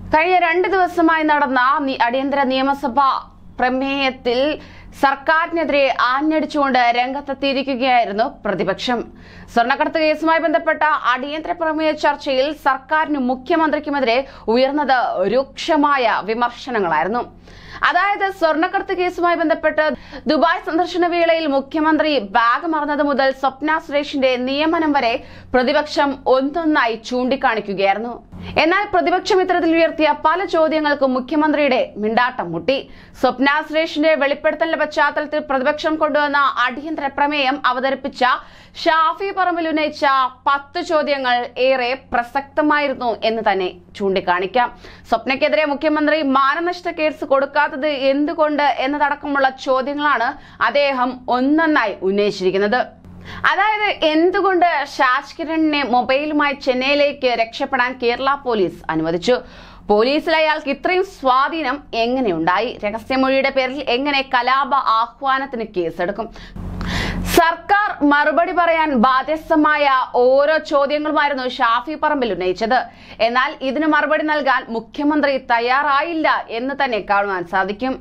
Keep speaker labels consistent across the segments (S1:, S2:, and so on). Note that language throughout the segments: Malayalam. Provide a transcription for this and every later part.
S1: കഴിഞ്ഞ രണ്ട് ദിവസമായി നടന്ന നി- അടിയന്തര നിയമസഭാ പ്രമേയത്തിൽ സർക്കാരിനെതിരെ ആഞ്ഞടിച്ചുകൊണ്ട് രംഗത്തെത്തിയിരിക്കുകയായിരുന്നു പ്രതിപക്ഷം സ്വർണ്ണക്കടത്ത് കേസുമായി ബന്ധപ്പെട്ട അടിയന്തര പ്രമേയ ചർച്ചയിൽ സർക്കാരിനും മുഖ്യമന്ത്രിക്കുമെതിരെ ഉയർന്നത് രൂക്ഷമായ വിമർശനങ്ങളായിരുന്നു അതായത് സ്വർണ്ണക്കടത്ത് കേസുമായി ബന്ധപ്പെട്ട് ദുബായ് സന്ദർശന വേളയിൽ മുഖ്യമന്ത്രി ബാഗ് മറന്നത് മുതൽ സ്വപ്ന സുരേഷിന്റെ നിയമനം വരെ പ്രതിപക്ഷം ഒന്നൊന്നായി ചൂണ്ടിക്കാണിക്കുകയായിരുന്നു എന്നാൽ പ്രതിപക്ഷം ഇത്തരത്തിൽ ഉയർത്തിയ പല ചോദ്യങ്ങൾക്കും മുഖ്യമന്ത്രിയുടെ മിണ്ടാട്ടം മുട്ടി സ്വപ്ന സുരേഷിന്റെ വെളിപ്പെടുത്തലിന്റെ പശ്ചാത്തലത്തിൽ പ്രതിപക്ഷം കൊണ്ടുവന്ന അടിയന്തര പ്രമേയം അവതരിപ്പിച്ച ഷാഫി പറമ്പിൽ ഉന്നയിച്ച പത്ത് ചോദ്യങ്ങൾ ഏറെ പ്രസക്തമായിരുന്നു എന്ന് തന്നെ ചൂണ്ടിക്കാണിക്കാം സ്വപ്നയ്ക്കെതിരെ മുഖ്യമന്ത്രി മാനനഷ്ട കേസ് കൊടുക്കാത്തത് എന്തുകൊണ്ട് എന്നതടക്കമുള്ള ചോദ്യങ്ങളാണ് അദ്ദേഹം ഒന്നൊന്നായി ഉന്നയിച്ചിരിക്കുന്നത് അതായത് എന്തുകൊണ്ട് ഷാജ് കിരണിനെ മൊബൈലുമായി ചെന്നൈയിലേക്ക് രക്ഷപ്പെടാൻ കേരള പോലീസ് അനുവദിച്ചു പോലീസിൽ അയാൾക്ക് ഇത്രയും സ്വാധീനം എങ്ങനെയുണ്ടായി രഹസ്യമൊഴിയുടെ പേരിൽ എങ്ങനെ കലാപ ആഹ്വാനത്തിന് കേസെടുക്കും സർക്കാർ മറുപടി പറയാൻ ബാധ്യസ്ഥമായ ഓരോ ചോദ്യങ്ങളുമായിരുന്നു ഷാഫി പറമ്പിൽ ഉന്നയിച്ചത് എന്നാൽ ഇതിന് മറുപടി നൽകാൻ മുഖ്യമന്ത്രി തയ്യാറായില്ല എന്ന് തന്നെ കാണുവാൻ സാധിക്കും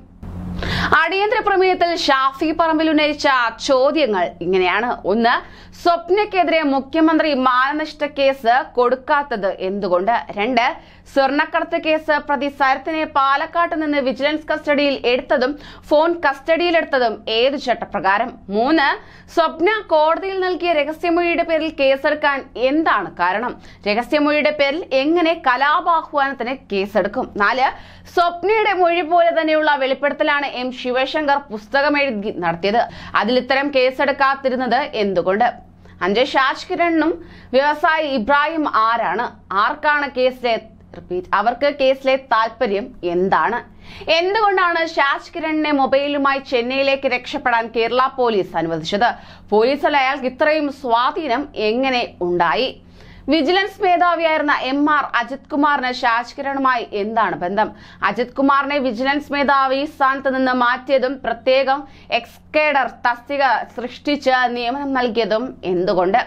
S1: അടിയന്തര പ്രമേയത്തിൽ ഷാഫി പറമ്പിൽ ഉന്നയിച്ച ചോദ്യങ്ങൾ ഇങ്ങനെയാണ് ഒന്ന് സ്വപ്നയ്ക്കെതിരെ മുഖ്യമന്ത്രി മാനനഷ്ട കേസ് കൊടുക്കാത്തത് എന്തുകൊണ്ട് രണ്ട് സ്വർണ്ണക്കടത്ത് കേസ് പ്രതി സരത്തിനെ പാലക്കാട്ട് നിന്ന് വിജിലൻസ് കസ്റ്റഡിയിൽ എടുത്തതും ഫോൺ കസ്റ്റഡിയിലെടുത്തതും ഏത് ചട്ടപ്രകാരം മൂന്ന് സ്വപ്ന കോടതിയിൽ നൽകിയ രഹസ്യമൊഴിയുടെ പേരിൽ കേസെടുക്കാൻ എന്താണ് കാരണം രഹസ്യമൊഴിയുടെ പേരിൽ എങ്ങനെ കലാപാഹ്വാനത്തിന് കേസെടുക്കും നാല് സ്വപ്നയുടെ മൊഴി പോലെ തന്നെയുള്ള വെളിപ്പെടുത്തലാണ് എം ശിവശങ്കർ പുസ്തകം എഴുതി നടത്തിയത് അതിൽ ഇത്തരം കേസെടുക്കാതിരുന്നത് എന്തുകൊണ്ട് അഞ്ച് ഷാജ് കിരണിനും വ്യവസായി ഇബ്രാഹിം ആരാണ് ആർക്കാണ് കേസിലെ റിപ്പീറ്റ് അവർക്ക് കേസിലെ താല്പര്യം എന്താണ് എന്തുകൊണ്ടാണ് ഷാജ് കിരണിനെ മൊബൈലുമായി ചെന്നൈയിലേക്ക് രക്ഷപ്പെടാൻ കേരള പോലീസ് അനുവദിച്ചത് പോലീസിൽ അയാൾക്ക് ഇത്രയും സ്വാധീനം എങ്ങനെ ഉണ്ടായി വിജിലൻസ് മേധാവിയായിരുന്ന എം ആർ അജിത് കുമാറിന് ഷാജ് കിരണുമായി എന്താണ് ബന്ധം അജിത് കുമാറിനെ വിജിലൻസ് മേധാവി സ്ഥാനത്ത് നിന്ന് മാറ്റിയതും പ്രത്യേകം എക്സ്കേഡർ തസ്തിക സൃഷ്ടിച്ച് നിയമനം നൽകിയതും എന്തുകൊണ്ട്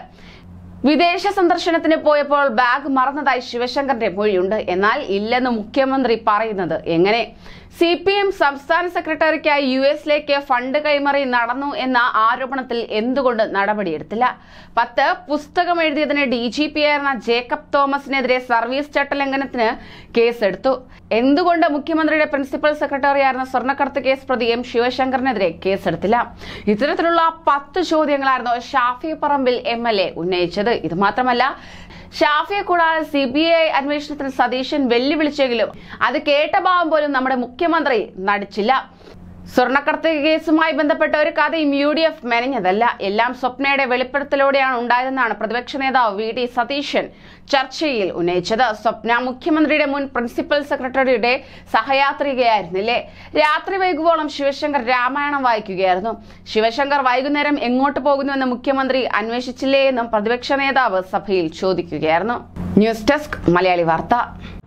S1: വിദേശ സന്ദർശനത്തിന് പോയപ്പോൾ ബാഗ് മറന്നതായി ശിവശങ്കറിന്റെ മൊഴിയുണ്ട് എന്നാൽ ഇല്ലെന്ന് മുഖ്യമന്ത്രി പറയുന്നത് എങ്ങനെ സി പി എം സംസ്ഥാന സെക്രട്ടറിക്കായി യു എസിലേക്ക് ഫണ്ട് കൈമറി നടന്നു എന്ന ആരോപണത്തിൽ എന്തുകൊണ്ട് നടപടിയെടുത്തില്ല പത്ത് പുസ്തകം എഴുതിയതിന് ഡി ജി പി ആയിരുന്ന ജേക്കബ് തോമസിനെതിരെ സർവീസ് ചട്ടലംഘനത്തിന് കേസെടുത്തു എന്തുകൊണ്ട് മുഖ്യമന്ത്രിയുടെ പ്രിൻസിപ്പൽ സെക്രട്ടറി ആയിരുന്ന സ്വർണ്ണക്കടത്ത് കേസ് പ്രതി എം ശിവശങ്കറിനെതിരെ കേസെടുത്തില്ല ഇത്തരത്തിലുള്ള പത്ത് ചോദ്യങ്ങളായിരുന്നു Shafi Parambil M L A ഉന്നയിച്ചത് ഇത് മാത്രമല്ല ഷാഫിയെ കൂടാതെ സി ബി ഐ അന്വേഷണത്തിന് സതീശൻ വെല്ലുവിളിച്ചെങ്കിലും അത് കേട്ട ഭാവം പോലും നമ്മുടെ മുഖ്യമന്ത്രി നടിച്ചില്ല സ്വർണ്ണക്കടത്ത് കേസുമായി ബന്ധപ്പെട്ട ഒരു കഥയും യു ഡി എഫ് മെനഞ്ഞതല്ല എല്ലാം സ്വപ്നയുടെ വെളിപ്പെടുത്തലോടെയാണ് ഉണ്ടായതെന്നാണ് പ്രതിപക്ഷ നേതാവ് വി ഡി സതീശൻ ചർച്ചയിൽ ഉന്നയിച്ചത് സ്വപ്ന മുഖ്യമന്ത്രിയുടെ മുൻ പ്രിൻസിപ്പൽ സെക്രട്ടറിയുടെ സഹയാത്രികയായിരുന്നില്ലേ രാത്രി വൈകുവോളം ശിവശങ്കർ രാമായണം വായിക്കുകയായിരുന്നു ശിവശങ്കർ വൈകുന്നേരം എങ്ങോട്ട് പോകുന്നുവെന്ന് മുഖ്യമന്ത്രി അന്വേഷിച്ചില്ലേ എന്നും പ്രതിപക്ഷ നേതാവ് സഭയിൽ ചോദിക്കുകയായിരുന്നു ന്യൂസ് ഡെസ്ക് മലയാളി വാർത്ത